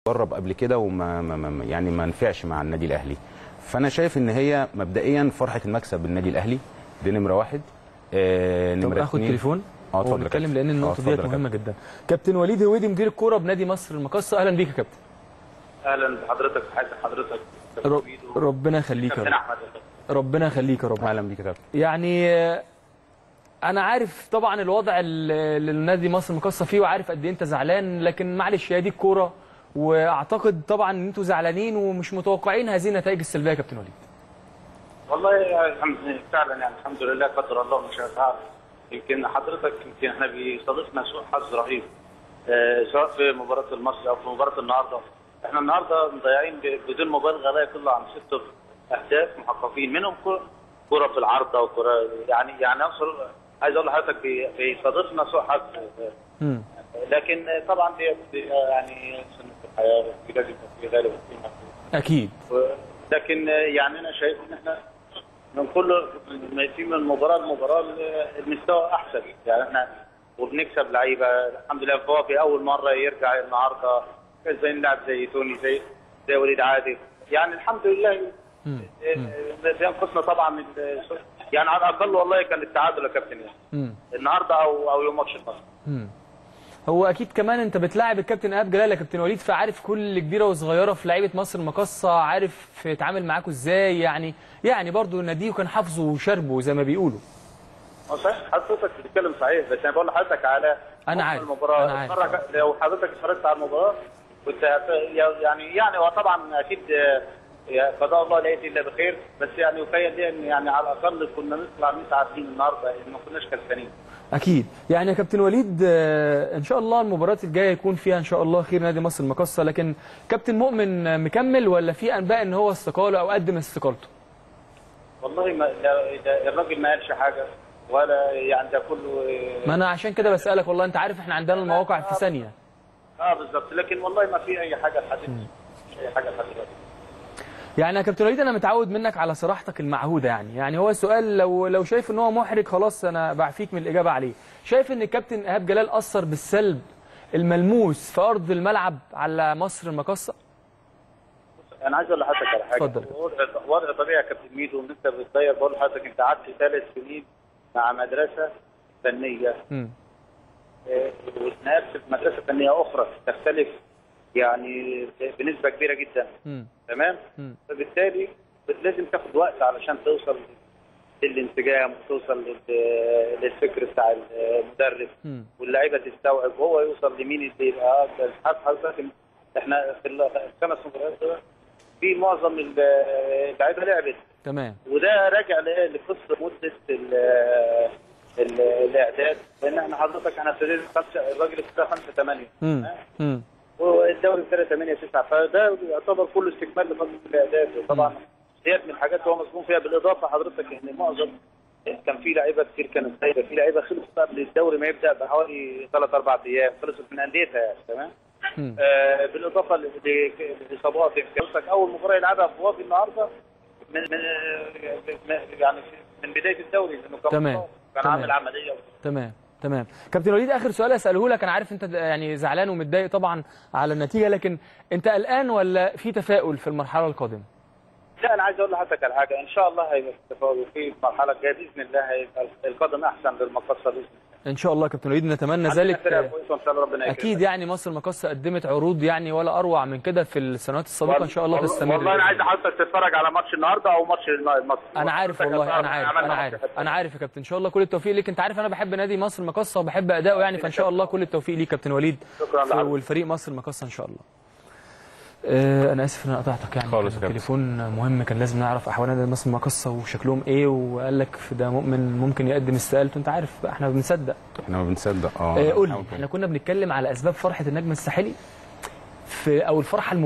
جرب قبل كده وما ما ما يعني ما نفعش مع النادي الاهلي فانا شايف ان هي مبدئيا فرحه المكسب بالنادي الاهلي دي نمره واحد آه طب نمره اخد اتنين- تليفون اه اتفضل يا ونتكلم كابتن. لان اه النقطه اتفضل ديت يا مهمه جدا كابتن وليد هويدي مدير الكوره بنادي مصر المقصه اهلا بيك يا كابتن اهلا بحضرتك حياتي حضرتك رب ربنا يخليك يا كابتن رب احمد ربنا يخليك يا رب اهلا بيك يا كابتن يعني آه، انا عارف طبعا الوضع اللي اللي النادي مصر مقصه فيه وعارف قد ايه انت زعلان لكن معلش هي دي الكوره واعتقد طبعا ان انتوا زعلانين ومش متوقعين هذه النتائج السلبيه يا كابتن وليد والله يعني الحمد لله فعلا يعني الحمد لله قدر الله ما شاء فعل يمكن حضرتك يمكن احنا بيصادفنا سوء حظ رهيب آه، سواء في مباراه المصري او في مباراه النهارده احنا النهارده مضيعين ب- بدون مبالغه لا يقل عن ست اهداف محققين منهم كرة- كره في العارضه وكره يعني يعني اقصد عايز اقول لحضرتك بي- بيصادفنا سوء حظ آه، مم. لكن طبعا دي دي يعني سنه الحياه في لازم يكون في غالب وفي مغلوب. اكيد لكن يعني انا شايف ان احنا من كل ما يتم من مباراه لمباراه المستوى احسن يعني احنا وبنكسب لعيبه الحمد لله فوافي اول مره يرجع النهارده زي نلعب زي توني زي زي وليد عادل يعني الحمد لله بينقصنا طبعا ال- يعني على الاقل والله كان التعادل يا كابتن يعني مم. النهارده او او يوم ماتش المصري مم. هو اكيد كمان انت بتلاعب الكابتن ايهاب جلال يا كابتن وليد فعارف كل كبيره وصغيره في لعيبه مصر المقصه عارف يتعامل معاكوا ازاي يعني يعني برضو ناديه كان حافظه وشربه زي ما بيقولوا هو صحيح حضرتك بتتكلم صحيح بس انا بقول لحضرتك على أنا حكم عارف، المباراه أنا عارف. اتفرج لو حضرتك اتفرجت على المباراه كنت هت- يعني يعني هو طبعا اكيد آه، يا قضاء الله لا ياتي الا بخير بس يعني يخيل لي ان يعني على الاقل كنا نطلع متعادلين النهارده إن ما كناش كسبانين اكيد يعني يا كابتن وليد آه، ان شاء الله المباريات الجايه يكون فيها ان شاء الله خير نادي مصر المقصه لكن كابتن مؤمن آه، مكمل ولا في انباء ان هو استقاله او قدم استقالته والله ما لا- لا- الراجل ما قالش حاجه ولا يعني ده كله آه، ما انا عشان كده بسالك والله انت عارف احنا عندنا المواقع في ثانيه اه بالظبط لكن والله ما في اي حاجه لحد مش اي حاجه لحد دلوقتي يعني يا كابتن وليد انا متعود منك على صراحتك المعهوده يعني يعني هو السؤال لو لو شايف ان هو محرج خلاص انا بعفيك من الاجابه عليه شايف ان الكابتن ايهاب جلال اثر بالسلب الملموس في ارض الملعب على مصر المقصه انا عايز اقول لحضرتك على حاجه اتفضل. وضع وضع طبيعي يا كابتن ميدو ان انت بتغير بقول لحضرتك انت قعدت ثلاث سنين مع مدرسه فنيه امم آه، واتنقلت في مدرسه فنيه اخرى تختلف يعني بنسبه كبيره جدا امم تمام مم. فبالتالي لازم تاخد وقت علشان توصل للانسجام وتوصل لل- للفكر بتاع المدرب مم. واللعيبه تستوعب وهو يوصل لمين اللي يبقى افضل حضرتك احنا في الخمس مباريات دول في معظم اللعيبه لعبت تمام وده راجع ل- لقصه مده ال- ال- الاعداد لان احنا حضرتك احنا ابتدينا خمسه الراجل ابتدى 5 8 امم امم والدوري ابتدى 8 9 فده يعتبر كله استكمال لفتره الاعداد وطبعا ديت من الحاجات هو مظلوم فيها بالاضافه حضرتك ان معظم كان في لعيبه كتير كانت سايبه في لعيبه خلصت قبل الدوري ما يبدا بحوالي ثلاث اربع ايام خلصت من انديتها يعني تمام مم. آه بالاضافه ل- ل- لاصابات حضرتك اول مباراه يلعبها في وافي النهارده من من من- يعني من بدايه الدوري لانه كان تمام. مصاب، كان تمام. عامل عمليه تمام تمام كابتن وليد اخر سؤال اساله لك انا عارف انت يعني زعلان ومتضايق طبعا على النتيجه لكن انت قلقان ولا في تفاؤل في المرحله القادمه لا انا عايز اقول لحضرتك على حاجه ان شاء الله هيبقى في تفاؤل في المرحله الجايه باذن الله هيبقى القدم احسن للمقصه باذن الله ان شاء الله يا كابتن وليد نتمنى عندنا ذلك فرقة كويسة وان شاء الله ربنا يكرمك اكيد يعني مصر المقصه قدمت عروض يعني ولا اروع من كده في السنوات السابقه ان شاء الله والله- تستمر والله انا عايز حضرتك تتفرج على ماتش النهارده او ماتش المصري انا عارف والله انا عارف انا عارف انا عارف يا كابتن ان شاء الله كل التوفيق ليك انت عارف انا بحب نادي مصر المقصه وبحب اداؤه يعني فان شاء الله كل التوفيق ليك كابتن وليد شكراً لحضرتك. والفريق مصر المقصه ان شاء الله آه، انا اسف ان انا قطعتك يعني خالص يا كان كابتن. التليفون مهم كان لازم نعرف احوال نادي مصر المقصه وشكلهم ايه وقال لك في ده مؤمن ممكن يقدم استقالته انت عارف بقى احنا بنصدق احنا ما بنصدق اه آه، قول لي بنحاول كده. احنا كنا بنتكلم على اسباب فرحه النجم الساحلي في او الفرحه الم...